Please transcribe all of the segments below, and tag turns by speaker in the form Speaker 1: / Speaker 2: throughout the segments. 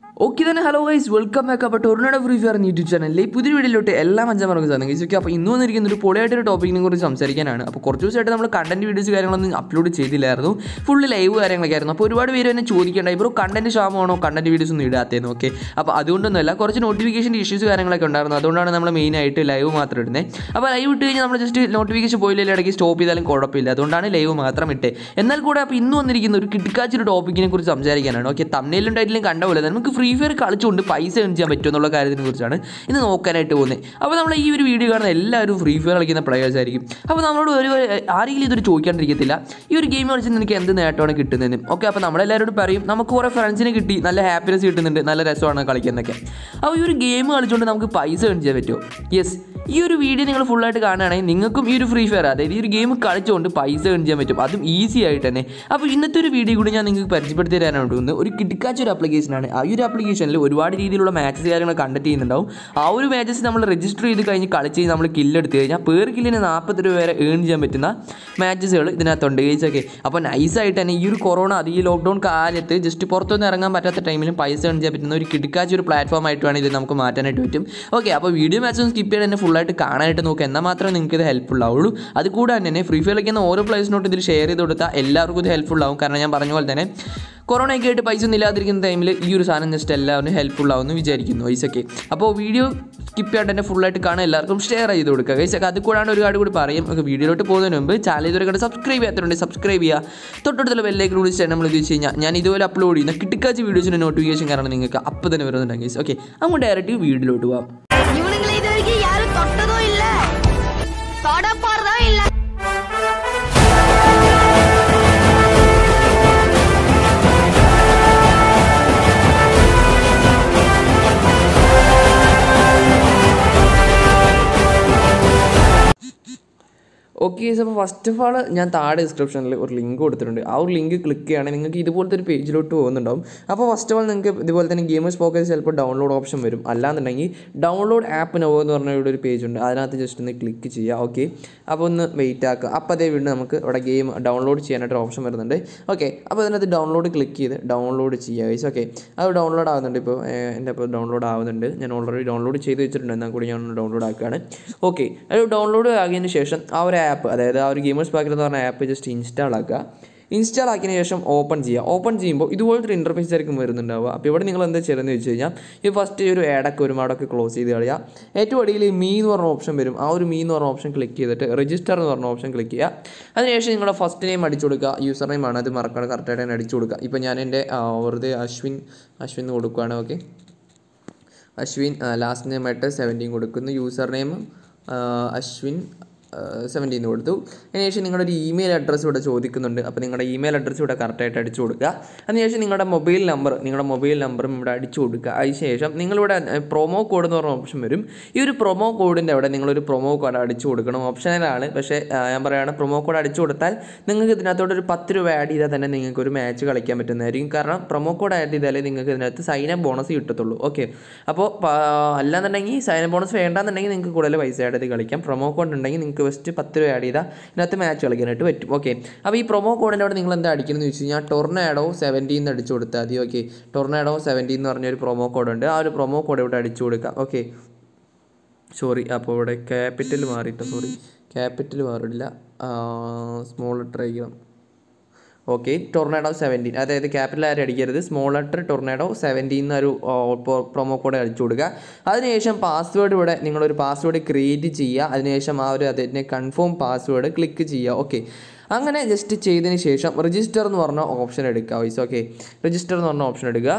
Speaker 1: okay തന്നെ hello guys welcome back അപ്പോൾ ടൊർണോഡോ free fire YouTube ചാനലിലെ പുതിയ വീഡിയോയിലോട്ട് എല്ലാം അഞ്ചാമർക്ക് സാധനം ഗൈസ് ഓക്കെ അപ്പോൾ ഇന്ന് വന്നിരിക്കുന്ന ഒരു പൊളിയായിട്ടൊരു ടോപ്പിക്കിനെ കുറിച്ച് സംസാരിക്കാനാണ് അപ്പോൾ കുറച്ച് ദിവസമായിട്ട് നമ്മൾ കണ്ടന്റ് വീഡിയോസ് കാര്യങ്ങളൊന്നും അപ്ലോഡ് ചെയ്തില്ലായിരുന്നു ഫുള്ള് ലൈവ് കാര്യങ്ങളൊക്കെ ആയിരുന്നു അപ്പോൾ ഒരുപാട് പേര് എന്നെ ചോദിക്കേണ്ട ഇപ്പോൾ കണ്ടന്റ് ക്ഷാമമാണോ കണ്ടന്റ് വീഡിയോസ് ഒന്നും ഇടാത്തേന്ന് ഓക്കെ അപ്പോൾ അതുകൊണ്ടൊന്നുമല്ല കുറച്ച് നോട്ടിഫിക്കേഷൻ ഇഷ്യൂസ് കാര്യങ്ങളൊക്കെ ഉണ്ടായിരുന്നു അതുകൊണ്ടാണ് നമ്മൾ മെയിനായിട്ട് ലൈവ് മാത്രം ഇടുന്നത് അപ്പോൾ ലൈവ് ഇട്ട് കഴിഞ്ഞാൽ നമ്മൾ ജസ്റ്റ് നോട്ടിഫിക്കേഷൻ പോയില്ലെങ്കിൽ ഇടയ്ക്ക് സ്റ്റോപ്പ് ചെയ്താലും കുഴപ്പമില്ല അതുകൊണ്ടാണ് ലൈവ് മാത്രം ഇട്ടേ എന്നാൽ കൂടെ അപ്പോൾ ഇന്ന് വന്നിരിക്കുന്ന ഒരു കിടക്കാച്ചൊരു ടോപ്പിക്കിനെ കുറിച്ച് സംസാരിക്കാനാണ് ഓക്കെ തമ്മിലും ടൈറ്റിലും കണ്ട പോലെ തന്നെ നമുക്ക് ഫ്രീ ഫയർ കളിച്ചുകൊണ്ട് പൈസ ഏൺ ചെയ്യാൻ പറ്റും എന്നുള്ള കാര്യത്തിനെ കുറിച്ചാണ് ഇന്ന് നോക്കാനായിട്ട് പോകുന്നത് അപ്പോൾ നമ്മൾ ഈ ഒരു വീഡിയോ കാണുന്ന എല്ലാവരും ഫ്രീ ഫയർ കളിക്കുന്ന പ്ലേയേഴ്സ് ആയിരിക്കും അപ്പോൾ നമ്മളോട് ഒരു ആരെങ്കിലും ഇതൊരു ചോദിക്കാണ്ടിരിക്കത്തില്ല ഈ ഒരു ഗെയിം കളിച്ച് നിനക്ക് എന്ത് നേട്ടമാണ് കിട്ടുന്നതെന്ന് ഓക്കെ അപ്പോൾ നമ്മളെല്ലാവരോടും പറയും നമുക്ക് കുറേ ഫ്രണ്ട്സിനെ കിട്ടി നല്ല ഹാപ്പിനെസ് കിട്ടുന്നുണ്ട് നല്ല രസമാണ് കളിക്കുന്നതൊക്കെ അപ്പോൾ ഈ ഒരു ഗെയിം കളിച്ചുകൊണ്ട് നമുക്ക് പൈസ ഏൺ ചെയ്യാൻ പറ്റുമോ യെസ് ഈ ഒരു വീഡിയോ നിങ്ങൾ ഫുള്ളായിട്ട് കാണുകയാണെങ്കിൽ നിങ്ങൾക്കും ഈ ഒരു ഫ്രീ ഫയർ അതായത് ഈ ഒരു ഗെയിം കളിച്ചുകൊണ്ട് പൈസ ഏൺ ചെയ്യാൻ പറ്റും അതും ഈസി ആയിട്ട് തന്നെ അപ്പോൾ ഇന്നത്തെ ഒരു വീഡിയോ കൂടി ഞാൻ നിങ്ങൾക്ക് പരിചയപ്പെടുത്തി തരാനാണ് പോകുന്നത് ഒരു കിടക്കാച്ച ഒരു ആപ്ലിക്കേഷനാണ് ആ ഒരു ആപ്ലിക്കേഷനിൽ ഒരുപാട് രീതിയിലുള്ള മാച്ചസ് കാര്യങ്ങൾ കണ്ടക്ട് ചെയ്യുന്നുണ്ടാവും ആ ഒരു മാച്ചസ് നമ്മൾ രജിസ്റ്റർ ചെയ്ത് കഴിഞ്ഞ് കളിച്ച് കഴിഞ്ഞ് നമ്മൾ കില്ലെടുത്ത് കഴിഞ്ഞാൽ പേർ കില്ലിന് നാൽപ്പത് രൂപ വരെ ഏൺ ചെയ്യാൻ പറ്റുന്ന മാച്ചസുകൾ ഇതിനകത്തുണ്ട് ഗൈസൊക്കെ അപ്പോൾ നൈസായിട്ട് തന്നെ ഈ ഒരു കൊറോണ അത് ഈ ലോക്ക്ഡൗൺ കാലത്ത് ജസ്റ്റ് പുറത്തൊന്നും ഇറങ്ങാൻ പറ്റാത്ത ടൈമിലും പൈസ ഏൺ ചെയ്യാൻ പറ്റുന്ന ഒരു കിടക്കാച്ച ഒരു പ്ലാറ്റ്ഫോം ആയിട്ട് വേണം ഇത് നമുക്ക് മാറ്റാനായിട്ട് പറ്റും ഓക്കെ അപ്പോൾ വീഡിയോ മാച്ച് ഒന്ന് സ്കിപ്പ് ചെയ്ത് തന്നെ ഫുള്ളായിട്ട് കാണാനായിട്ട് നോക്കുക എന്നാൽ മാത്രമേ നിങ്ങൾക്ക് ഇത് ഹെൽപ്ഫുൾ ആവുള്ളൂ അത് കൂടാതെ തന്നെ ഫ്രീ ഫയർ കളിക്കുന്ന ഓരോ പ്ലേസിനോട്ട് ഇതിൽ ഷെയർ ചെയ്ത് കൊടുത്താൽ എല്ലാവർക്കും ഇത് ഹെൽപ്ഫുൾ ആവും കാരണം ഞാൻ പറഞ്ഞ പോലെ തന്നെ കൊറോണയൊക്കെ ആയിട്ട് പൈസ ഒന്നും ഇല്ലാതിരിക്കുന്ന ടൈമിൽ ഈ ഒരു സാധനം ജസ്റ്റ് എല്ലാവരും ഹെൽപ്ഫുൾ ആവുമെന്ന് വിചാരിക്കുന്നു പൈസയൊക്കെ അപ്പോൾ വീഡിയോ സ്കിപ്പ് ചെയ്യാണ്ട് തന്നെ ഫുള്ളായിട്ട് കാണാൻ എല്ലാവർക്കും ഷെയർ ചെയ്ത് കൊടുക്കുക ഗൈസൊക്കെ അത് കൂടാണ്ട് ഒരുപാട് കൂടി പറയും ഒക്കെ വീഡിയോയിലോട്ട് പോകുന്നതിന് മുമ്പ് ചാനൽ ഇതുവരെ കണ്ട് സബ്സ്ക്രൈബ് ചെയ്യാത്തതുകൊണ്ട് സബ്സ്ക്രൈബ് ചെയ്യുക തൊട്ടടുത്തുള്ള ബെല്ലേക്ക് വിളിച്ച് നമ്മൾ ഇത് വെച്ച് കഴിഞ്ഞാൽ ഞാൻ ഇതുപോലെ അപ്ലോഡ് ചെയ്യുന്ന കിട്ടിക്കാച്ച വീഡിയോസിൻ്റെ നോട്ടിഫിക്കേഷൻ കാരണം നിങ്ങൾക്ക് അപ്പോൾ തന്നെ വരുന്നുണ്ട് ഗൈസ് ഓക്കെ അങ്ങോട്ട് ഡയറക്റ്റ് വീഡിയോയിലോട്ട് പോകാം
Speaker 2: இவனுங்களை இது வரைக்கும் யாரும் தொட்டதும் இல்ல தொட போறதும் இல்ல
Speaker 1: ഓക്കെ അപ്പോൾ ഫസ്റ്റ് ഓഫ് ആൾ ഞാൻ താഴെ ഡിസ്ക്രിപ്ഷനിൽ ഒരു ലിങ്ക് കൊടുത്തിട്ടുണ്ട് ആ ഒരു ലിങ്ക് ക്ലിക്ക് ചെയ്യുകയാണെങ്കിൽ നിങ്ങൾക്ക് ഇതുപോലത്തെ ഒരു പേജിലോട്ട് പോകുന്നുണ്ടാവും അപ്പോൾ ഫസ്റ്റ് ഓഫ് ആൾ നിങ്ങൾക്ക് ഇതുപോലെ തന്നെ ഗെയിമേഴ്സ് പോക്കറ്റ് ചിലപ്പോൾ ഡൗൺലോഡ് ഓപ്ഷൻ വരും അല്ലാന്നുണ്ടെങ്കിൽ ഡൗൺലോഡ് ആപ്പ് നവോ എന്ന് പറഞ്ഞ ഇവിടെ ഒരു പേജ് ഉണ്ട് അതിനകത്ത് ജസ്റ്റ് ഒന്ന് ക്ലിക്ക് ചെയ്യുക ഓക്കെ അപ്പോൾ ഒന്ന് വെയിറ്റ് ആക്കുക അപ്പോൾ അതേ വീണ്ടും നമുക്ക് ഇവിടെ ഗെയിം ഡൗൺലോഡ് ചെയ്യാനായിട്ട് ഒരു ഓപ്ഷൻ വരുന്നുണ്ട് ഓക്കെ അപ്പോൾ അതിനകത്ത് ഡൗൺലോഡ് ക്ലിക്ക് ചെയ്ത് ഡൗൺലോഡ് ചെയ്യുക ഗൈസ് ഓക്കെ അത് ഡൗൺലോഡ് ആവുന്നുണ്ട് ഇപ്പോൾ ഏഹ്, എൻ്റെ ഇപ്പോൾ ഡൗൺലോഡ് ആവുന്നുണ്ട് ഞാൻ ഓൾറെഡി ഡൗൺലോഡ് ചെയ്ത് വെച്ചിട്ടുണ്ട് എന്നാൽ കൂടി ഞാൻ ഡൗൺലോഡ് ആക്കുകയാണ് ഓക്കെ അത് ഡൗൺലോഡ് ആക്കിയതിന് ശേഷം ആ ഒരു ആപ്പ് അതായത് ആ ഒരു ഗെയിമേഴ്സ് പാക്കറ്റ് എന്ന് പറഞ്ഞ ആപ്പ് ജസ്റ്റ് ഇൻസ്റ്റാൾ ആക്കുക ഇൻസ്റ്റാൾ ആക്കിയതിന് ശേഷം ഓപ്പൺ ചെയ്യുക ഓപ്പൺ ചെയ്യുമ്പോൾ ഇതുപോലത്തെ ഒരു ഇൻ്റർഫേസ് ആയിരിക്കും വരുന്നുണ്ടാവുക അപ്പോൾ ഇവിടെ നിങ്ങൾ എന്താ ചെയ്യുന്നത് വെച്ച് കഴിഞ്ഞാൽ ഈ ഫസ്റ്റ് ഒരു ആഡൊക്കെ ഒരുപാടൊക്കെ ക്ലോസ് ചെയ്ത് കളയുക ഏറ്റവും അടിയിൽ മീ എന്ന് പറഞ്ഞ ഓപ്ഷൻ വരും ആ ഒരു മീ എന്ന് പറഞ്ഞ ഓപ്ഷൻ ക്ലിക്ക് ചെയ്തിട്ട് രജിസ്റ്റർ എന്ന് പറഞ്ഞ ഓപ്ഷൻ ക്ലിക്ക് ചെയ്യുക അതിനുശേഷം നിങ്ങളുടെ ഫസ്റ്റ് നെയിം അടിച്ചു കൊടുക്കുക യൂസർ നെയിം ആണ് അത് മറക്കാതെ കറക്റ്റായിട്ട് തന്നെ അടിച്ചു കൊടുക്കുക ഇപ്പോൾ ഞാൻ എൻ്റെ ആ, വെറുതെ അശ്വിൻ അശ്വിൻ എന്ന് കൊടുക്കുകയാണ് ഓക്കെ അശ്വിൻ ലാസ്റ്റ് നെയിം ആയിട്ട് സെവൻറ്റീൻ കൊടുക്കുന്നു യൂസർ നെയിം അശ്വിൻ സെവൻറ്റീൻ കൊടുത്തു അതിനുശേഷം നിങ്ങളുടെ ഒരു ഇമെയിൽ അഡ്രസ്സ് ഇവിടെ ചോദിക്കുന്നുണ്ട് അപ്പോൾ നിങ്ങളുടെ ഇമെയിൽ അഡ്രസ്സ് ഇവിടെ കറക്റ്റായിട്ട് അടിച്ചു കൊടുക്കുക അതിനുശേഷം നിങ്ങളുടെ മൊബൈൽ നമ്പർ നിങ്ങളുടെ മൊബൈൽ നമ്പറും ഇവിടെ അടിച്ചു കൊടുക്കുക അതിനുശേഷം നിങ്ങളിവിടെ പ്രൊമോ കോഡ് എന്ന് പറഞ്ഞ ഓപ്ഷൻ വരും ഈ ഒരു പ്രൊമോ കോഡിൻ്റെ അവിടെ നിങ്ങളൊരു പ്രൊമോ കോഡ് അടിച്ചു കൊടുക്കണം ഓപ്ഷനലാണ് പക്ഷേ ആ, ഞാൻ പറയുകയാണ് പ്രൊമോ കോഡ് അടിച്ചു കൊടുത്താൽ നിങ്ങൾക്ക് ഇതിനകത്തോട്ട് ഒരു പത്ത് രൂപ ആഡ് ചെയ്താൽ തന്നെ നിങ്ങൾക്ക് ഒരു മാച്ച് കളിക്കാൻ പറ്റുന്നതായിരിക്കും കാരണം പ്രൊമോ കോഡ് ആഡ് ചെയ്താലേ നിങ്ങൾക്ക് ഇതിനകത്ത് സൈൻ അപ്പ് ബോണസ് കിട്ടത്തുള്ളൂ ഓക്കെ അപ്പോൾ അല്ലാന്നുണ്ടെങ്കിൽ സൈൻ അപ്പ് ബോണസ് വേണ്ടാന്നുണ്ടെങ്കിൽ നിങ്ങൾക്ക് കൂടുതൽ പൈസ ആഡ് ചെയ്ത് കളിക്കാം പ്രൊമോ കോഡ് ഉണ്ടെങ്കിൽ നിങ്ങൾക്ക് ഫസ്റ്റ് പത്ത് രൂപ ആഡ് ചെയ്താൽ ഇതിനകത്ത് മാച്ച് കളിക്കാനായിട്ട് പറ്റും ഓക്കെ അപ്പോൾ ഈ പ്രൊമോ കോഡിൻ്റെ അവിടെ നിങ്ങൾ എന്താ അടിക്കുന്നത് വെച്ച് കഴിഞ്ഞാൽ ടൊർണാഡോ സെവൻറ്റീൻ എന്ന് അടിച്ചു കൊടുത്താൽ മതി ഓക്കെ ടൊർണാഡോ സെവൻറ്റീൻ എന്ന് പറഞ്ഞൊരു പ്രൊമോ കോഡ് ഉണ്ട് ആ ഒരു പ്രൊമോ കോഡ് ഇവിടെ അടിച്ചു കൊടുക്കാം ഓക്കെ സോറി അപ്പോൾ ഇവിടെ ക്യാപിറ്റൽ മാറിയിട്ട് സോറി ക്യാപിറ്റൽ മാറില്ല സ്മോൾ ലെറ്റർ അയക്കണം ഓക്കെ ടൊർണാഡോ സെവൻറ്റീൻ അതായത് ക്യാപിറ്റൽ ആരും അടിക്കരുത് സ്മോൾ ലെറ്റർ ടൊർണാഡോ സെവൻറ്റീൻ എന്നൊരു പ്രൊമോ കോഡ് അടിച്ചു കൊടുക്കുക അതിനുശേഷം പാസ്വേഡ് ഇവിടെ നിങ്ങളൊരു പാസ്വേഡ് ക്രിയേറ്റ് ചെയ്യുക അതിനുശേഷം ആ ഒരു അതിനെ കൺഫേം പാസ്വേഡ് ക്ലിക്ക് ചെയ്യുക ഓക്കെ അങ്ങനെ ജസ്റ്റ് ചെയ്തതിന് ശേഷം രജിസ്റ്റർ എന്ന് പറഞ്ഞ ഓപ്ഷൻ എടുക്കുക വൈസ് ഓക്കെ രജിസ്റ്റർ എന്ന് പറഞ്ഞ ഓപ്ഷൻ എടുക്കുക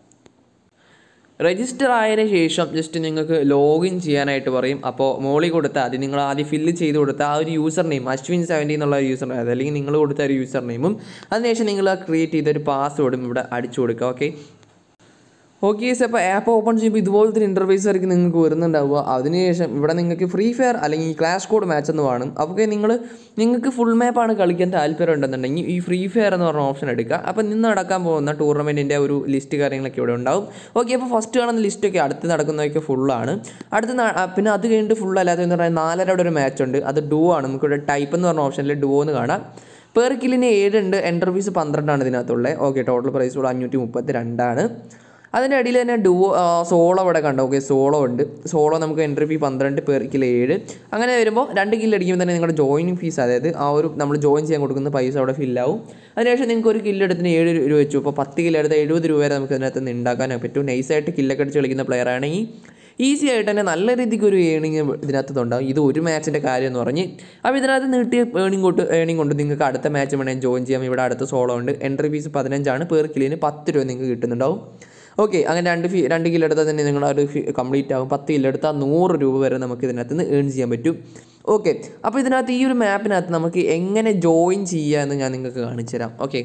Speaker 1: രജിസ്റ്റർ ആയതിനു ശേഷം ജസ്റ്റ് നിങ്ങൾക്ക് ലോഗിൻ ചെയ്യാനായിട്ട് പറയും അപ്പോൾ മോളിൽ കൊടുത്താൽ അത് നിങ്ങൾ ആദ്യം ഫില്ല് ചെയ്ത് കൊടുത്ത ആ ഒരു യൂസർ നെയിം അശ്വിൻ സെവൻറ്റി എന്നുള്ള ഒരു യൂസർ നെയിം അല്ലെങ്കിൽ നിങ്ങൾ കൊടുത്ത ഒരു യൂസർ നെയിമും അതിനുശേഷം നിങ്ങൾ ക്രിയേറ്റ് ചെയ്ത ഒരു പാസ്വേഡും ഇവിടെ അടിച്ചു കൊടുക്കുക ഓക്കെ ഓക്കെ യെസ് അപ്പോൾ ആപ്പ് ഓപ്പൺ ചെയ്യുമ്പോൾ ഇതുപോലത്തെ ഒരു ഇൻ്റർഫേസ് ആയിരിക്കും നിങ്ങൾക്ക് വരുന്നുണ്ടാവുക അതിനുശേഷം ഇവിടെ നിങ്ങൾക്ക് ഫ്രീ ഫയർ അല്ലെങ്കിൽ ക്ലാഷ് കോഡ് മാച്ച് എന്ന് കാണും അപ്പോൾ നിങ്ങൾ നിങ്ങൾക്ക് ഫുൾ മാപ്പാണ് കളിക്കാൻ താല്പര്യം ഉണ്ടെന്നുണ്ടെങ്കിൽ ഈ ഫ്രീ ഫയർ എന്ന് പറഞ്ഞ ഓപ്ഷൻ എടുക്കുക അപ്പോൾ നിന്ന് നടക്കാൻ പോകുന്ന ടൂർണമെൻറ്റിൻ്റെ ഒരു ലിസ്റ്റ് കാര്യങ്ങളൊക്കെ ഇവിടെ ഉണ്ടാവും ഓക്കെ അപ്പോൾ ഫസ്റ്റ് കാണുന്ന ലിസ്റ്റൊക്കെ അടുത്ത് നടക്കുന്നതൊക്കെ ഫുള്ളാണ് അടുത്ത് ന- ആ, പിന്നെ അത് കഴിഞ്ഞിട്ട് ഫുൾ അല്ലാത്തതെന്ന് പറഞ്ഞാൽ നാലരയുടെ ഒരു മാച്ച് ഉണ്ട് അത് ഡുവോ ആണ് നമുക്കിവിടെ ടൈപ്പ് എന്ന് പറഞ്ഞ ഓപ്ഷനിൽ ഡുവോ എന്ന് കാണാം പെർ കില്ലിന് ഏഴുണ്ട് എൻ്റർ ഫീസ് പന്ത്രണ്ടാണ് ഇതിനകത്തുള്ളത് ഓക്കെ ടോട്ടൽ പ്രൈസ് കൂടെ അഞ്ഞൂറ്റി മുപ്പത്തി രണ്ടാണ് അതിൻ്റെ അടിയിൽ തന്നെ ഡുവോ സോളോ ഇവിടെ കണ്ടോ ഓക്കെ സോളോ ഉണ്ട് സോളോ നമുക്ക് എൻട്രി ഫീ പന്ത്രണ്ട് പേർ കിലോ ഏഴ് അങ്ങനെ വരുമ്പോൾ രണ്ട് കില്ല് അടിക്കുമ്പോൾ തന്നെ നിങ്ങളുടെ ജോയിനിങ് ഫീസ് അതായത് ആ ഒരു നമ്മൾ ജോയിൻ ചെയ്യാൻ കൊടുക്കുന്ന പൈസ അവിടെ ഫില്ലാവും അതിനുശേഷം നിങ്ങൾക്ക് ഒരു കില്ല് എടുത്തിന് ഏഴ് രൂപ വെച്ചു അപ്പോൾ പത്ത് കില്ല് എടുത്ത് എഴുപത് രൂപ വരെ നമുക്ക് ഇതിനകത്ത് നിന്ന് ഉണ്ടാക്കാൻ പറ്റും നൈസായിട്ട് കില്ലൊക്കെ അടിച്ച് കളിക്കുന്ന പ്ലെയർ ആണെങ്കിൽ ഈസി ആയിട്ട് തന്നെ നല്ല രീതിക്ക് ഒരു ഏണിങ് ഇതിനകത്ത് ഉണ്ടാവും ഇത് ഒരു മാച്ചിൻ്റെ കാര്യം എന്ന് പറഞ്ഞ് അപ്പോൾ ഇതിനകത്ത് നീട്ടിയ ഏണിംഗ് കൊണ്ട് ഏണിംഗ് കൊണ്ട് നിങ്ങൾക്ക് അടുത്ത മാച്ച് വേണമെങ്കിൽ ജോയിൻ ചെയ്യാം ഇവിടെ അടുത്ത സോളോ ഉണ്ട് എൻട്രി ഫീസ് പതിനഞ്ചാണ് പേർ കില്ലിന് പത്ത് രൂപ നിങ്ങൾക്ക് കിട്ടുന്നുണ്ടാവും ഓക്കെ അങ്ങനെ രണ്ട് ഫീ രണ്ട് കിലോ എടുത്താൽ തന്നെ നിങ്ങൾ ആ ഒരു ഫീ കംപ്ലീറ്റ് ആകും പത്ത് കിലോ എടുത്താൽ നൂറ് രൂപ വരെ നമുക്ക് ഇതിനകത്ത് നിന്ന് ഏൺ ചെയ്യാൻ പറ്റും ഓക്കെ അപ്പോൾ ഇതിനകത്ത് ഈ ഒരു മാപ്പിനകത്ത് നമുക്ക് എങ്ങനെ ജോയിൻ ചെയ്യുക എന്ന് ഞാൻ നിങ്ങൾക്ക് കാണിച്ചു തരാം ഓക്കെ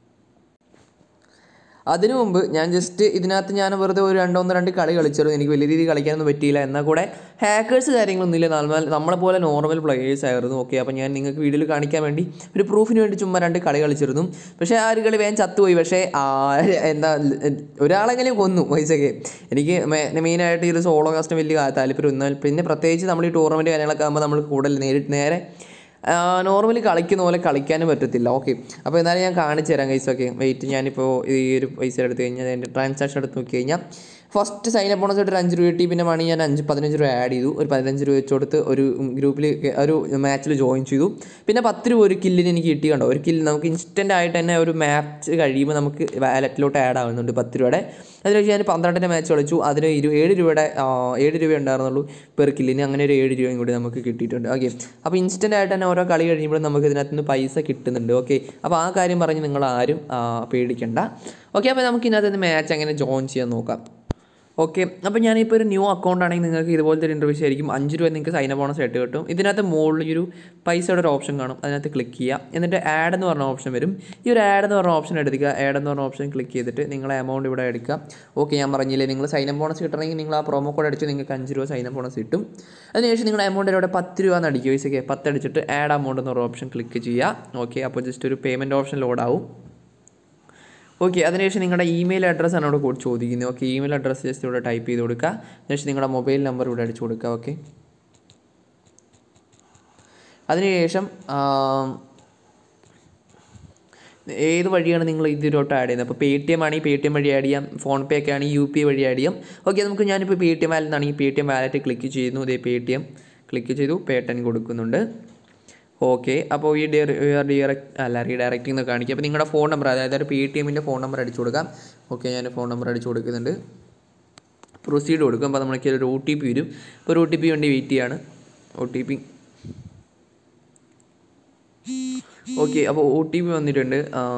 Speaker 1: അതിനു മുമ്പ് ഞാൻ ജസ്റ്റ് ഇതിനകത്ത് ഞാൻ വെറുതെ ഒരു രണ്ടൊന്ന് രണ്ട് കളി കളിച്ചുള്ളൂ എനിക്ക് വലിയ രീതിയിൽ കളിക്കാനൊന്നും പറ്റിയില്ല എന്നാൽ കൂടെ ഹാക്കേഴ്സ് കാര്യങ്ങളൊന്നും ഇല്ല നമ്മൾ നമ്മളെ പോലെ നോർമൽ പ്ലേയേഴ്സ് ആയിരുന്നു ഓക്കെ അപ്പോൾ ഞാൻ നിങ്ങൾക്ക് വീഡിയോയിൽ കാണിക്കാൻ വേണ്ടി ഒരു പ്രൂഫിന് വേണ്ടി ചുമ്മാ രണ്ട് കളി കളിച്ചിരുന്നു പക്ഷേ ആ ഒരു കളി വേഗം ചത്തുപോയി പക്ഷേ ആ എന്താ ഒരാളെങ്കിലും കൊന്നു പൈസയ്ക്ക് എനിക്ക് മെയിനായിട്ട് ഈ ഒരു സോളോ കാസ്റ്റ് വലിയ താല്പര്യം എന്നാൽ പിന്നെ പ്രത്യേകിച്ച് നമ്മൾ ഈ ടൂർണമെൻറ്റ് കാര്യങ്ങളൊക്കെ ആകുമ്പോൾ നമ്മൾ കൂടുതൽ നേരിട്ട് നേരെ നോർമലി കളിക്കുന്ന പോലെ കളിക്കാനും പറ്റത്തില്ല ഓക്കെ അപ്പോൾ എന്നാലും ഞാൻ കാണിച്ചു തരാം കൈസ് ഓക്കെ വെയിറ്റ് ഞാനിപ്പോൾ ഈ ഒരു പൈസ എടുത്ത് കഴിഞ്ഞാൽ എൻ്റെ ട്രാൻസാക്ഷൻ എടുത്ത് നോക്കി കഴിഞ്ഞാൽ ഫസ്റ്റ് സൈൻ അപ്പ് ബോണസ് ഒരു അഞ്ച് രൂപ കിട്ടി പിന്നെ മണി ഞാൻ അഞ്ച് പതിനഞ്ച് രൂപ ആഡ് ചെയ്തു ഒരു പതിനഞ്ച് രൂപ വെച്ച് കൊടുത്ത് ഒരു ഗ്രൂപ്പിൽ ഒരു മാച്ചിൽ ജോയിൻ ചെയ്തു പിന്നെ പത്ത് രൂപ ഒരു കില്ലിന് എനിക്ക് കിട്ടി കണ്ടോ ഒരു കില്ല് നമുക്ക് ഇൻസ്റ്റൻ്റ് ആയിട്ട് തന്നെ ഒരു മാച്ച് കഴിയുമ്പോൾ നമുക്ക് വാലറ്റിലോട്ട് ആഡ് ആവുന്നുണ്ട് പത്ത് രൂപയുടെ അതിനുശേഷം ഞാൻ പന്ത്രണ്ടിൻ്റെ മാച്ച് കളിച്ചു അതിന് ഇരു ഏഴ് രൂപയുടെ ആ, ഏഴ് രൂപ ഉണ്ടായിരുന്നുള്ളൂ പെർ കില്ലിന് അങ്ങനെ ഒരു ഏഴ് രൂപയും കൂടി നമുക്ക് കിട്ടിയിട്ടുണ്ട് ഓക്കെ അപ്പോൾ ഇൻസ്റ്റൻ്റ് ആയിട്ട് തന്നെ ഓരോ കളി കഴിയുമ്പോഴും നമുക്ക് ഇതിനകത്ത് നിന്ന് പൈസ കിട്ടുന്നുണ്ട് ഓക്കെ അപ്പോൾ ആ കാര്യം പറഞ്ഞ് നിങ്ങൾ ആരും ആ, പേടിക്കണ്ട ഓക്കെ അപ്പോൾ നമുക്ക് ഇതിനകത്ത് നിന്ന് മാച്ച് എങ്ങനെ ജോയിൻ ചെയ്യാൻ നോക്കാം ഓക്കെ അപ്പോൾ ഞാനിപ്പോൾ ഒരു ന്യൂ അക്കൗണ്ട് ആണെങ്കിൽ നിങ്ങൾക്ക് ഇതുപോലത്തെ ഒരു ഇൻ്റർവ്യൂസ് ആയിരിക്കും അഞ്ച് രൂപ നിങ്ങൾക്ക് സൈൻ ബോണസ് ആയിട്ട് കിട്ടും ഇതിനകത്ത് മുകളിൽ ഈ ഒരു പൈസയുടെ ഒരു ഓപ്ഷൻ കാണും അതിനകത്ത് ക്ലിക്ക് ചെയ്യുക എന്നിട്ട് ആഡ് എന്ന് പറഞ്ഞ ഓപ്ഷൻ വരും ഈ ഒരു ആഡ് എന്ന് പറഞ്ഞ ഓപ്ഷൻ എടുക്കുക ആഡ് എന്ന് പറഞ്ഞ ഓപ്ഷൻ ക്ലിക്ക് ചെയ്തിട്ട് നിങ്ങളെ എമൗണ്ട് ഇവിടെ എടുക്കുക ഓക്കെ ഞാൻ പറഞ്ഞില്ലേ നിങ്ങൾ സൈൻ ബോണസ് കിട്ടണമെങ്കിൽ നിങ്ങൾ ആ പ്രൊമോ കോഡ് അടിച്ച് നിങ്ങൾക്ക് അഞ്ച് രൂപ സൈൻ ബോണസ് കിട്ടും അതിനുശേഷം നിങ്ങളുടെ എമൗണ്ട് ഇവിടെ പത്ത് രൂപ എന്ന് അടിക്കുക പൈസയ്ക്ക് പത്ത് അടിച്ചിട്ട് ആഡ് എമൗണ്ട് എന്ന് പറഞ്ഞ ഓപ്ഷൻ ക്ലിക്ക് ചെയ്യുക ഓക്കെ അപ്പോൾ ജസ്റ്റ് ഒരു പേയ്മെൻറ്റ് ഓപ്ഷൻ ലോഡാവും ഓക്കെ അതിനുശേഷം നിങ്ങളുടെ ഇമെയിൽ അഡ്രസ്സ് ആണ് ഇവിടെ കൂടി ചോദിക്കുന്നത് ഓക്കെ ഇമെയിൽ അഡ്രസ്സ് ജസ്റ്റ് ഇവിടെ ടൈപ്പ് ചെയ്ത് കൊടുക്കുക അതിനുശേഷം നിങ്ങളുടെ മൊബൈൽ നമ്പർ ഇവിടെ അടിച്ചു കൊടുക്കുക ഓക്കെ അതിനുശേഷം ആം, ഏത് വഴിയാണ് നിങ്ങൾ ഇതിലോട്ട് ആഡ് ചെയ്യുന്നത് അപ്പോൾ പേ ടി എം ആണെങ്കിൽ പേ ടി എം വഴി ആഡ് ചെയ്യാം ഫോൺ പേ ഒക്കെ ആണെങ്കിൽ യു പി ഐ വഴി ആഡ് ചെയ്യാം ഓക്കെ നമുക്ക് ഞാനിപ്പോൾ പേ ടി എം വാലറ്റ് ആണെങ്കിൽ Paytm wallet click ചെയ്യുന്നു ഇതേ പേ ടി എം ക്ലിക്ക് ചെയ്തു പേട്ടൻ കൊടുക്കുന്നുണ്ട് ഓക്കെ അപ്പോൾ ഈ ഡയറക്റ്റ് അല്ല റീഡയറക്റ്റിംഗ് എന്ന് കാണിക്കുക അപ്പോൾ നിങ്ങളുടെ ഫോൺ നമ്പർ അതായത് ഒരു പേ ടി എമ്മിൻ്റെ ഫോൺ നമ്പർ അടിച്ചു കൊടുക്കാം ഓക്കെ ഞാൻ ഫോൺ നമ്പർ അടിച്ചു കൊടുക്കുന്നുണ്ട് പ്രൊസീഡ് കൊടുക്കും അപ്പോൾ നമ്മൾക്ക് ഒരു ഒ ടി പി വരും അപ്പോൾ ഒരു ഒ ടി പി വേണ്ടി വെയിറ്റ് ചെയ്യാണ് ഒ ടി പി ഓക്കെ അപ്പോൾ ഒ ടി പി വന്നിട്ടുണ്ട്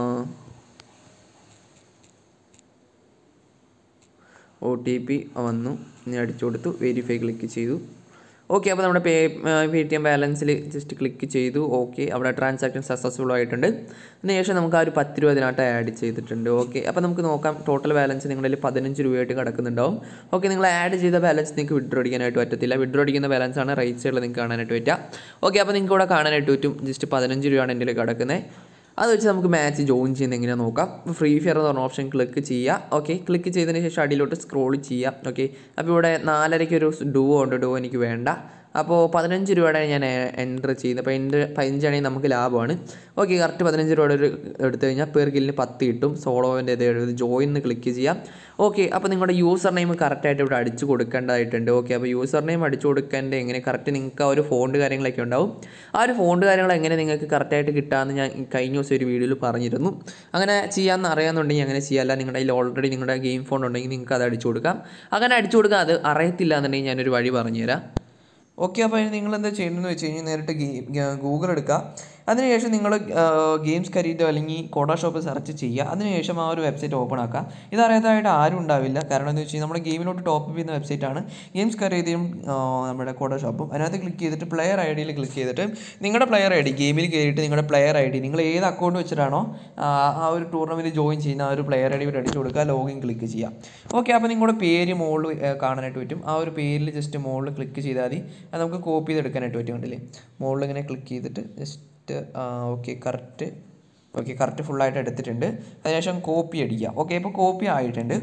Speaker 1: ഒ ടി പി വന്നു ഞാൻ അടിച്ചു കൊടുത്തു വെരിഫൈ ക്ലിക്ക് ചെയ്തു ഓക്കെ അപ്പോൾ നമ്മുടെ പേ പേ ടി എം ബാലൻസിൽ ജസ്റ്റ് ക്ലിക്ക് ചെയ്തു ഓക്കെ അവിടെ ട്രാൻസാക്ഷൻ സക്സസ്ഫുൾ ആയിട്ടുണ്ട് അതിനുശേഷം നമുക്ക് ആ ഒരു പത്ത് രൂപ അതിനകത്ത് ആഡ് ചെയ്തിട്ടുണ്ട് ഓക്കെ അപ്പോൾ നമുക്ക് നോക്കാം ടോട്ടൽ ബാലൻസ് നിങ്ങളിൽ പതിനഞ്ച് രൂപയായിട്ട് കിടക്കുന്നുണ്ടാവും ഓക്കെ നിങ്ങൾ ആഡ് ചെയ്ത ബാലൻസ് നിങ്ങൾക്ക് വിഡ്രോ അടിക്കാനായിട്ട് പറ്റത്തില്ല വിഡ്രോ അടിക്കുന്ന ബാലൻസ് ആണ് റൈറ്റ് സൈഡിൽ നിങ്ങൾക്ക് കാണാനായിട്ട് പറ്റുക ഓക്കെ അപ്പോൾ നിങ്ങൾക്ക് ഇവിടെ കാണാനായിട്ട് പറ്റും ജസ്റ്റ് പതിനഞ്ച് രൂപയാണ് എൻ്റെ കയ്യിൽ കിടക്കുന്നത് അത് വെച്ച് നമുക്ക് മാച്ച് ജോയിൻ ചെയ്യുന്നത് എങ്ങനെയാണെന്ന് നോക്കാം ഫ്രീ ഫയർ എന്ന് പറഞ്ഞ ഓപ്ഷൻ ക്ലിക്ക് ചെയ്യുക ഓക്കെ ക്ലിക്ക് ചെയ്തതിന് ശേഷം അടിയിലോട്ട് സ്ക്രോൾ ചെയ്യുക ഓക്കെ അപ്പോൾ ഇവിടെ നാലരയ്ക്ക് ഒരു ഡുവോ ഉണ്ട് ഡുവോ എനിക്ക് വേണ്ട അപ്പോൾ പതിനഞ്ച് രൂപയുടെ ഞാൻ എൻ്റർ ചെയ്യുന്നത് അപ്പോൾ എൻ്റെ പതിനഞ്ചാണെങ്കിൽ നമുക്ക് ലാഭമാണ് ഓക്കെ കറക്റ്റ് പതിനഞ്ച് രൂപയുടെ ഒരു എടുത്തു കഴിഞ്ഞാൽ പേർ കില്ലിന് പത്ത് കിട്ടും സോളോവിൻ്റെ ഇത് ജോയിൻ എന്ന് ക്ലിക്ക് ചെയ്യാം ഓക്കെ അപ്പോൾ നിങ്ങളുടെ യൂസർ നെയിം കറക്റ്റായിട്ട് ഇവിടെ അടിച്ചു കൊടുക്കേണ്ടതായിട്ടുണ്ട് ഓക്കെ അപ്പോൾ യൂസർ നെയിം അടിച്ചു കൊടുക്കേണ്ട എങ്ങനെ കറക്റ്റ് നിങ്ങൾക്ക് ആ ഒരു ഫോണ്ട് കാര്യങ്ങളൊക്കെ ഉണ്ടാവും ആ ഒരു ഫോണ്ട് കാര്യങ്ങൾ എങ്ങനെ നിങ്ങൾക്ക് കറക്റ്റായിട്ട് കിട്ടാമെന്ന് ഞാൻ കഴിഞ്ഞ ദിവസം ഒരു വീഡിയോയിൽ പറഞ്ഞിരുന്നു അങ്ങനെ ചെയ്യാമെന്ന് അറിയാമെന്നുണ്ടെങ്കിൽ അങ്ങനെ ചെയ്യാമല്ല നിങ്ങളുടെ കയ്യിൽ ഓൾറെഡി നിങ്ങളുടെ ഗെയിം ഫോൺ ഉണ്ടെങ്കിൽ നിങ്ങൾക്ക് അത് അടിച്ചു കൊടുക്കാം അങ്ങനെ അടിച്ചു കൊടുക്കാം അത് അറിയത്തില്ല എന്നുണ്ടെങ്കിൽ ഞാനൊരു വഴി പറഞ്ഞുതരാം
Speaker 3: ഓക്കെ അപ്പോൾ നിങ്ങൾ എന്താ ചെയ്യേണ്ടതെന്ന് വെച്ച് കഴിഞ്ഞാൽ നേരിട്ട് ഗൂഗിൾ എടുക്കുക അതിനുശേഷം നിങ്ങൾ ഗെയിംസ് ഖരീദോ അല്ലെങ്കിൽ കോഡ ഷോപ്പ് സെർച്ച് ചെയ്യുക അതിനുശേഷം ആ ഒരു വെബ്സൈറ്റ് ഓപ്പൺ ആക്കുക ഇതറിയാത്തതായിട്ട് ആരും ഉണ്ടാവില്ല കാരണം എന്താ വെച്ച് കഴിഞ്ഞാൽ നമ്മുടെ ഗെയിമിലോട്ട് ടോപ്പ് ചെയ്യുന്ന വെബ്സൈറ്റാണ് ഗെയിംസ് ഖരീദിയും ആ, നമ്മുടെ കോഡ ഷോപ്പും അതിനകത്ത് ക്ലിക്ക് ചെയ്തിട്ട് പ്ലെയർ ഐ ഡിയിൽ ക്ലിക്ക് ചെയ്തിട്ട് നിങ്ങളുടെ പ്ലെയർ ഐ ഡി ഗെയിമിൽ കയറിയിട്ട് നിങ്ങളുടെ പ്ലെയർ ഐ ഡി നിങ്ങൾ ഏത് അക്കൗണ്ട് വെച്ചിട്ടാണോ ആ ആ ഒരു ടൂർണമെൻറ്റ് ജോയിൻ ചെയ്യുന്ന ആ ഒരു പ്ലെയർ ഐ ഡി ഇവിടെ അടിച്ചു കൊടുക്കുക ലോഗിൻ ക്ലിക്ക് ചെയ്യാം ഓക്കെ അപ്പോൾ നിങ്ങളുടെ പേര് മുകളിൽ കാണാനായിട്ട് പറ്റും ആ ഒരു പേരിൽ ജസ്റ്റ് മുകളിൽ ക്ലിക്ക് ചെയ്താൽ മതി അത് നമുക്ക് കോപ്പി ചെയ്തെടുക്കാനായിട്ട് പറ്റും കണ്ടില്ലേ മുകളിൽ ഇങ്ങനെ ക്ലിക്ക് ചെയ്തിട്ട് just okay correct okay correct ഫുള്ളായിട്ട് എടുത്തിട്ടുണ്ട് അതിനുശേഷം കോപ്പി അടിക്കുക ഓക്കെ ഇപ്പോൾ കോപ്പി ആയിട്ടുണ്ട്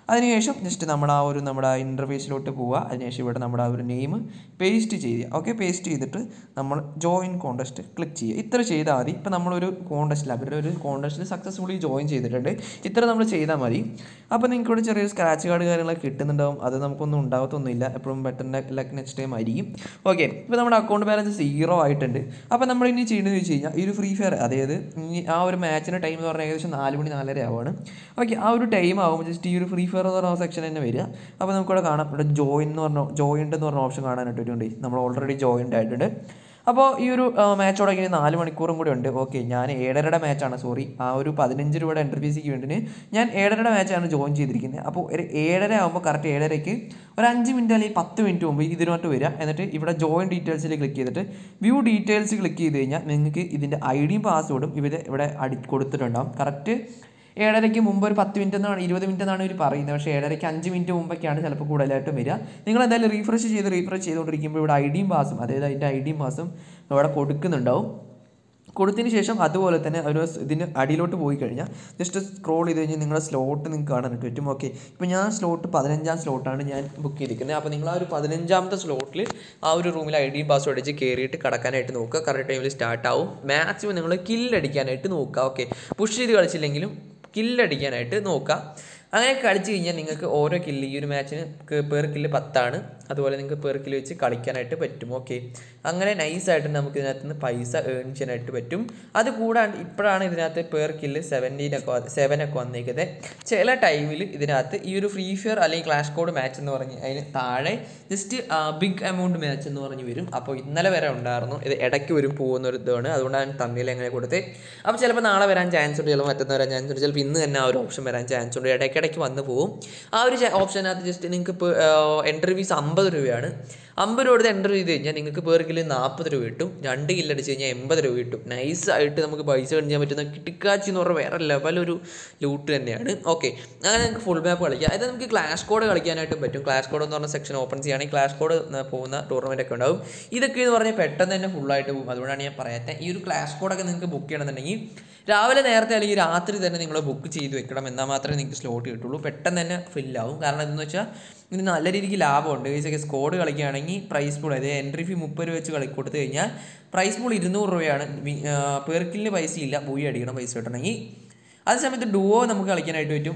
Speaker 3: അതിനുശേഷം ജസ്റ്റ് നമ്മുടെ ആ ഒരു നമ്മുടെ ഇൻ്റർഫേസിലോട്ട് പോവുക അതിനുശേഷം ഇവിടെ നമ്മുടെ ആ ഒരു നെയിം പേസ്റ്റ് ചെയ്യുക ഓക്കെ പേസ്റ്റ് ചെയ്തിട്ട് നമ്മൾ ജോയിൻ കോൺടെസ്റ്റ് ക്ലിക്ക് ചെയ്യുക ഇത്ര ചെയ്താൽ മതി ഇപ്പം നമ്മളൊരു കോൺടെസ്റ്റിൽ അവരുടെ ഒരു കോൺടെസ്റ്റിൽ സക്സസ്ഫുള്ളി ജോയിൻ ചെയ്തിട്ടുണ്ട് ഇത്ര നമ്മൾ ചെയ്താൽ മതി അപ്പോൾ നിങ്ങൾക്ക് ഇവിടെ ചെറിയൊരു സ്ക്രാച്ച് കാർഡ് കാര്യങ്ങളൊക്കെ കിട്ടുന്നുണ്ടാവും അത് നമുക്കൊന്നും ഉണ്ടാകത്തൊന്നുമില്ല എപ്പോഴും ബെറ്ററിൻ്റെ ലക്ക് നെക്സ്റ്റ് ടൈം ആയിരിക്കും ഓക്കെ ഇപ്പോൾ നമ്മുടെ അക്കൗണ്ട് ബാലൻസ് സീറോ ആയിട്ടുണ്ട് അപ്പോൾ നമ്മൾ ഇനി ചെയ്യേണ്ടത് വെച്ച് കഴിഞ്ഞാൽ ഈ ഒരു ഫ്രീ ഫയർ അതായത് ഇനി ആ ഒരു മാച്ചിൻ്റെ ടൈം എന്ന് പറഞ്ഞാൽ ഏകദേശം നാല് മണി നാലര ആവുകയാണ് ഓക്കെ ആ ഒരു ടൈം ആകുമ്പോൾ ജസ്റ്റ് ഈ ഒരു ഫ്രീ ഫയർ എന്ന് പറഞ്ഞ സെക്ഷൻ തന്നെ വരിക അപ്പോൾ നമുക്കിവിടെ കാണാം ഇവിടെ ജോയിൻ എന്ന് പറഞ്ഞ ജോയിൻഡ് എന്ന് പറഞ്ഞ ഓപ്ഷൻ കാണാനായിട്ട് പറ്റുന്നുണ്ട് നമ്മൾ ഓൾറെഡി ജോയിൻഡ് ആയിട്ടുണ്ട് അപ്പോൾ ഈ ഒരു മാച്ച് തുടങ്ങി നാല് മണിക്കൂറും കൂടി ഉണ്ട് ഓക്കെ ഞാൻ ഏഴരയുടെ മാച്ചാണ് സോറി ആ ഒരു പതിനഞ്ച് രൂപയുടെ എൻട്രി ഫീസിക്ക് വേണ്ടിന് ഞാൻ ഏഴരയുടെ മാച്ചാണ് ജോയിൻ ചെയ്തിരിക്കുന്നത് അപ്പോൾ ഒരു ഏഴര ആകുമ്പോൾ കറക്റ്റ് ഏഴരയ്ക്ക് ഒരു അഞ്ച് മിനിറ്റ് അല്ലെങ്കിൽ പത്ത് മിനിറ്റ് മുമ്പ് ഇതിനോട്ട് വരിക എന്നിട്ട് ഇവിടെ ജോയിൻ ഡീറ്റെയിൽസിൽ ക്ലിക്ക് ചെയ്തിട്ട് വ്യൂ ഡീറ്റെയിൽസ് ക്ലിക്ക് ചെയ്ത് കഴിഞ്ഞാൽ നിങ്ങൾക്ക് ഇതിൻ്റെ ഐ ഡിയും പാസ്വേഡും ഇവർ ഇവിടെ അടി കൊടുത്തിട്ടുണ്ടാവും കറക്റ്റ് ഏഴരയ്ക്ക് മുമ്പ് ഒരു പത്ത് മിനിറ്റ് എന്നാണ് ഇരുപത് മിനിറ്റ് എന്നാണ് ഇവർ പറയുന്നത് പക്ഷേ ഏഴരയ്ക്ക് അഞ്ച് മിനിറ്റ് മുമ്പൊക്കെയാണ് ചിലപ്പോൾ കൂടുതലായിട്ടും വരിക നിങ്ങൾ എന്തായാലും റീഫ്രഷ് ചെയ്ത് റീഫ്രഷ് ചെയ്തുകൊണ്ടിരിക്കുമ്പോൾ ഇവിടെ ഐ ഡിയും പാസും അതായത് അതിൻ്റെ ഐ ഡിയും പാസും ഇവിടെ കൊടുക്കുന്നുണ്ടാവും കൊടുത്തതിന് ശേഷം അതുപോലെ തന്നെ ഒരു സ് ഇതിന് അടിയിലോട്ട് പോയി കഴിഞ്ഞാൽ ജസ്റ്റ് സ്ക്രോൾ ചെയ്ത് കഴിഞ്ഞാൽ നിങ്ങളുടെ സ്ലോട്ട് നിങ്ങൾക്ക് കാണാനായിട്ട് പറ്റും ഓക്കെ ഇപ്പോൾ ഞാൻ സ്ലോട്ട് പതിനഞ്ചാം സ്ലോട്ടാണ് ഞാൻ ബുക്ക് ചെയ്തിരിക്കുന്നത് അപ്പോൾ നിങ്ങൾ ആ ഒരു പതിനഞ്ചാമത്തെ സ്ലോട്ടിൽ ആ ഒരു റൂമിൽ ഐ ഡി പാസ്വേഡ് അടിച്ച് കയറിയിട്ട് കടക്കാനായിട്ട് നോക്കുക കറക്റ്റ് ടൈമിൽ സ്റ്റാർട്ട് ആവും മാക്സിമം നിങ്ങൾ കില്ലടിക്കാനായിട്ട് നോക്കുക ഓക്കെ പുഷ് ചെയ്ത് കളിച്ചില്ലെങ്കിലും കില്ലടിക്കാനായിട്ട് നോക്കുക അങ്ങനെ കളിച്ച് കഴിഞ്ഞാൽ നിങ്ങൾക്ക് ഓരോ കില്ല് ഈ ഒരു മാച്ചിന് പേർ കില്ല് പത്താണ് അതുപോലെ നിങ്ങൾക്ക് പേർ കില്ല് വെച്ച് കളിക്കാനായിട്ട് പറ്റും ഓക്കെ അങ്ങനെ നൈസായിട്ട് നമുക്ക് ഇതിനകത്ത് നിന്ന് പൈസ ഏൺ ചെയ്യാനായിട്ട് പറ്റും അത് കൂടാണ്ട് ഇപ്പോഴാണ് ഇതിനകത്ത് പേർ കില്ല് സെവൻറ്റീനൊക്കെ സെവൻ ഒക്കെ വന്നിരിക്കുന്നത് ചില ടൈമിൽ ഇതിനകത്ത് ഈ ഒരു ഫ്രീ ഫയർ അല്ലെങ്കിൽ ക്ലാഷ് കോഡ് മാച്ച് എന്ന് പറഞ്ഞ് അതിന് താഴെ ജസ്റ്റ് ബിഗ് എമൗണ്ട് മാച്ച് എന്ന് പറഞ്ഞ് വരും അപ്പോൾ ഇന്നലെ വരെ ഉണ്ടായിരുന്നു ഇത് ഇടയ്ക്ക് വരും പോകുന്ന ഒരു ഇതാണ് അതുകൊണ്ടാണ് തമ്മിൽ എങ്ങനെ കൊടുത്തത് അപ്പോൾ ചിലപ്പോൾ നാളെ വരാൻ ചാൻസ് ഉണ്ട് ചിലപ്പോൾ മറ്റന്നാൾ വരാൻ ചാൻസ് ഉണ്ട് ചിലപ്പോൾ ഇന്ന് തന്നെ ആ ഒരു ഓപ്ഷൻ വരാൻ ചാൻസ് ഉണ്ട് ഇടയ്ക്കിടയ്ക്ക് വന്ന് പോകും ആ ഒരു ഓപ്ഷനകത്ത് ജസ്റ്റ് നിങ്ങൾക്ക് ഇപ്പോൾ എൻട്രി ഫീസ് അമ്പത് രൂപയാണ് അമ്പത് രൂപ കൊടുത്ത് എൻ്റർ ചെയ്ത് കഴിഞ്ഞാൽ നിങ്ങൾക്ക് പേർ കില്ല് നാൽപ്പത് രൂപ കിട്ടും രണ്ട് കില്ല് അടിച്ച് കഴിഞ്ഞാൽ എൺപത് രൂപ കിട്ടും നൈസായിട്ട് നമുക്ക് പൈസ earn ചെയ്യാൻ പറ്റുന്ന കിട്ടിക്കാച്ചി എന്ന് പറഞ്ഞാൽ വേറെ ലെവലൊരു ലൂട്ട് തന്നെയാണ് ഓക്കെ അങ്ങനെ നിങ്ങൾക്ക് ഫുൾ മാപ്പ് കളിക്കാം അതായത് നമുക്ക് ക്ലാഷ് കോഡ് കളിക്കാനായിട്ടും പറ്റും ക്ലാഷ് കോഡ് എന്ന് പറഞ്ഞ സെക്ഷൻ ഓപ്പൺ ചെയ്യുകയാണെങ്കിൽ ക്ലാഷ് കോഡ് പോകുന്ന ടൂർണമെൻ്റ് ഒക്കെ ഉണ്ടാവും ഇതൊക്കെ എന്ന് പറഞ്ഞാൽ പെട്ടെന്ന് തന്നെ ഫുള്ളായിട്ട് പോകും അതുകൊണ്ടാണ് ഞാൻ പറയാത്തത് ഈ ഒരു ക്ലാഷ് കോഡൊക്കെ നിങ്ങൾക്ക് ബുക്ക് ചെയ്യണമെന്നുണ്ടെങ്കിൽ രാവിലെ നേരത്തെ അല്ലെങ്കിൽ രാത്രി തന്നെ നിങ്ങൾ ബുക്ക് ചെയ്ത് വെക്കണം എന്നാൽ മാത്രമേ നിങ്ങൾക്ക് സ്ലോട്ട് കിട്ടുള്ളൂ പെട്ടെന്ന് തന്നെ ഫില്ലാവും കാരണം എന്തെന്ന് വെച്ചാൽ ഇതിന് നല്ല രീതിക്ക് ലാഭമുണ്ട് ഈസൊക്കെ സ്കോഡ് കളിക്കുകയാണെങ്കിൽ പ്രൈസ് പൂൾ അതായത് എൻട്രി ഫീ മുപ്പത് രൂപ വെച്ച് കളി കൊടുത്തു കഴിഞ്ഞാൽ പ്രൈസ് പൂൾ ഇരുന്നൂറ് രൂപയാണ് പേർക്കിലിന് പൈസ ഇല്ല പോയി അടിക്കണം പൈസ കിട്ടണമെങ്കിൽ അതേ സമയത്ത് ഡുവോ നമുക്ക് കളിക്കാനായിട്ട് പറ്റും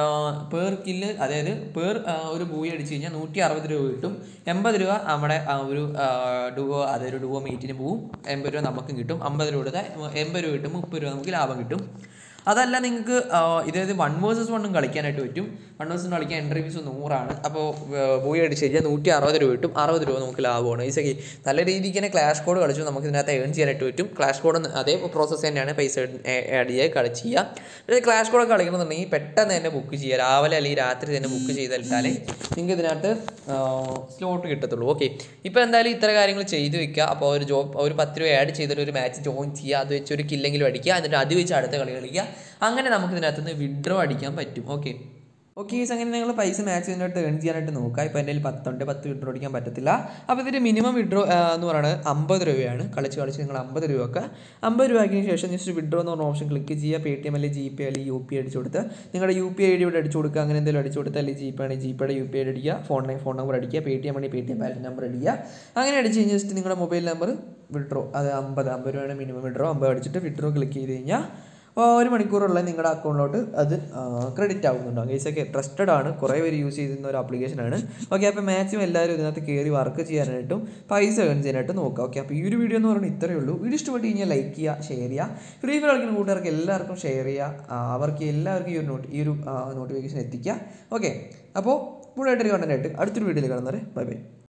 Speaker 3: പേർ കില്ല് അതായത് പേർ ഒരു ബൂയി അടിച്ച് കഴിഞ്ഞാൽ നൂറ്റി അറുപത് രൂപ കിട്ടും എൺപത് രൂപ നമ്മുടെ ആ ഒരു ഡുവോ അതൊരു ഡുവോ മീറ്റിന് പോവും എൺപത് രൂപ നമുക്കും കിട്ടും അമ്പത് രൂപ കൊടുത്താൽ എൺപത് രൂപ കിട്ടും മുപ്പത് രൂപ നമുക്ക് ലാഭം കിട്ടും അതല്ല നിങ്ങൾക്ക് ഇതായത് വൺ വേഴ്സസ് വണ്ണും കളിക്കാനായിട്ട് പറ്റും വൺ വേഴ്സസ് കളിക്കാൻ എൻട്രി ഫീസ് നൂറാണ് അപ്പോൾ ബോയി അടിച്ച് കഴിഞ്ഞാൽ നൂറ്റി അറുപത് രൂപ കിട്ടും അറുപത് രൂപ നമുക്ക് ലാഭമാണ് ഈസക്കി നല്ല രീതിക്ക് തന്നെ ക്ലാഷ് കോഡ് കളിച്ചു നമുക്ക് ഇതിനകത്ത് ഏൺ ചെയ്യാനായിട്ട് പറ്റും ക്ലാഷ് കോഡ് അതേ പ്രോസസ്സ് തന്നെയാണ് പൈസ ആഡ് ചെയ്യുക കളിച്ച് ചെയ്യുക പക്ഷേ ക്ലാഷ് കോഡ് കളിക്കണമെന്നുണ്ടെങ്കിൽ പെട്ടെന്ന് തന്നെ ബുക്ക് ചെയ്യുക രാവിലെ അല്ലെങ്കിൽ രാത്രി തന്നെ ബുക്ക് ചെയ്തിട്ടാലേ നിങ്ങൾക്ക് ഇതിനകത്ത് സ്ലോട്ട് കിട്ടത്തുള്ളൂ ഓക്കെ ഇപ്പോൾ എന്തായാലും ഇത്ര കാര്യങ്ങൾ ചെയ്ത് വെക്കുക അപ്പോൾ ഒരു ജോബ് ഒരു പത്ത് രൂപ ആഡ് ചെയ്തിട്ട് ഒരു മാച്ച് ജോയിൻ ചെയ്യുക അത് വെച്ച് ഒരു കില്ലെങ്കിലും അടിക്കുക എന്നിട്ട് അത് വെച്ച് അടുത്ത കളി കളിക്കുക അങ്ങനെ നമുക്ക് ഇതിനകത്ത് നിന്ന് വിഡ്രോ അടിക്കാൻ പറ്റും ഓക്കെ ഓക്കെ അങ്ങനെ നിങ്ങൾ പൈസ മാക്സ് ഇതിനകത്ത് ഏൺ ചെയ്യാനായിട്ട് നോക്കുക ഇപ്പോൾ എൻ്റെ കയ്യിൽ പത്തുണ്ട് പത്ത് വിഡ്രോ അടിക്കാൻ പറ്റത്തില്ല അപ്പോൾ ഇതിൻ്റെ മിനിമം വിഡ്രോ എന്ന് പറയുന്നത് അമ്പത് രൂപയാണ് കളിച്ച് കളിച്ച് നിങ്ങൾ അമ്പത് രൂപ ഒക്കെ അമ്പത് രൂപയ്ക്ക് ശേഷം ജസ്റ്റ് വിഡ്രോ എന്ന് പറഞ്ഞ ഓപ്ഷൻ ക്ലിക്ക് ചെയ്യുക പേ ടി എം അല്ലെങ്കിൽ ജി പേ അല്ലെങ്കിൽ യു പി അടിച്ചു കൊടുത്ത് നിങ്ങളുടെ യു പി ഐ ഡി ഇവിടെ അടിച്ചു കൊടുക്കുക അങ്ങനെ എന്തെങ്കിലും അടിച്ചു കൊടുത്താൽ അല്ലെങ്കിൽ ജി പേ ആണെങ്കിൽ ജി പേയുടെ യു പി ഐ ഡി അടിക്കുക ഫോൺ ഫോൺ നമ്പർ അടിക്കുക പേ ടി എം ആണെങ്കിൽ Paytm balance number അടിക്കുക അങ്ങനെ അടിച്ച് കഴിഞ്ഞാൽ ജസ്റ്റ് നിങ്ങളുടെ മൊബൈൽ നമ്പർ വിഡ്രോ അത് അമ്പത് അമ്പത് രൂപയാണ് മിനിമം വിഡ്രോ അമ്പത് അടിച്ചിട്ട് വിഡ്രോ ക്ലിക്ക് ചെയ്ത് കഴിഞ്ഞാൽ ഒരു മണിക്കൂറുള്ള നിങ്ങളുടെ അക്കൗണ്ടിലോട്ട് അത് ക്രെഡിറ്റ് ആവുന്നുണ്ടാവും ഗൈസൊക്കെ ട്രസ്റ്റഡ് ആണ് കുറേ പേര് യൂസ് ചെയ്യുന്ന ഒരു ആപ്ലിക്കേഷനാണ് ഓക്കെ അപ്പോൾ മാക്സിമം എല്ലാവരും ഇതിനകത്ത് കയറി വർക്ക് ചെയ്യാനായിട്ടും പൈസ ഏൺ ചെയ്യാനായിട്ട് നോക്കുക ഓക്കെ അപ്പോൾ ഈ ഒരു വീഡിയോ എന്ന് പറയുന്നത് ഇത്രയേ ഉള്ളൂ വീഡിയോ ഇഷ്ടപ്പെട്ട് കഴിഞ്ഞാൽ ലൈക്ക് ചെയ്യുക ഷെയർ ചെയ്യുക ഫ്രീ ഫയർ കളിക്കുന്ന കൂട്ടുകാർക്ക് എല്ലാവർക്കും ഷെയർ ചെയ്യുക ആ, അവർക്ക് എല്ലാവർക്കും ഈ ഒരു നോട്ട് ഈ ഒരു നോട്ടിഫിക്കേഷൻ എത്തിക്കുക ഓക്കെ അപ്പോൾ കൂടുതലായിട്ടൊരു കണ്ടന്റ് ആയിട്ട് അടുത്തൊരു വീഡിയോയിൽ കാണുന്നവരെ ബൈ ബൈ